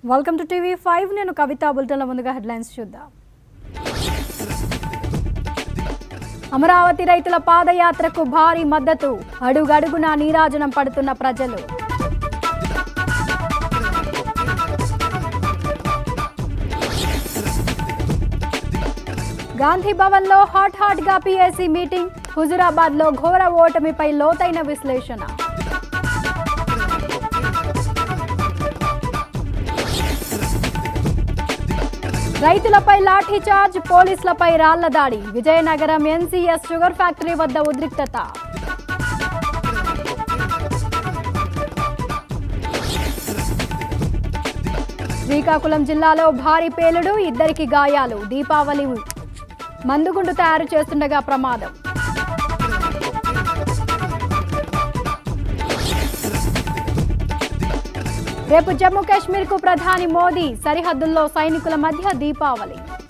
welcome to TV five నేను కవిత బులెటిన్ల ముందుగా headlines చూద్దాం అమరావతి రైతుల పాదయాత్రకు భారీ మద్దతు అడుగడుగునా నీరాజనం పడుతున్న ప్రజలు గాంధీ భవన్లో హాట్ హాట్ గా పీఏసీ మీటింగ్ హుజురాబాద్ లో ఘోర ఓటమిపై లోతైన విశ్లేషణ రైతులపై లాఠీ చార్జ్ పోలీసులపై రాళ్ల దాడి విజయనగరం ఎన్సీఎస్ షుగర్ ఫ్యాక్టరీ వద్ద ఉద్రిక్తత శ్రీకాకుళం జిల్లాలో భారీ పేలుడు ఇద్దరికి గాయాలు దీపావళి మందుగుండు తయారు చేస్తుండగా ప్రమాదం రేపు జమ్మూ కాశ్మీర్ కు ప్రధాని మోదీ సరిహద్దుల్లో సైనికుల మధ్య దీపావళి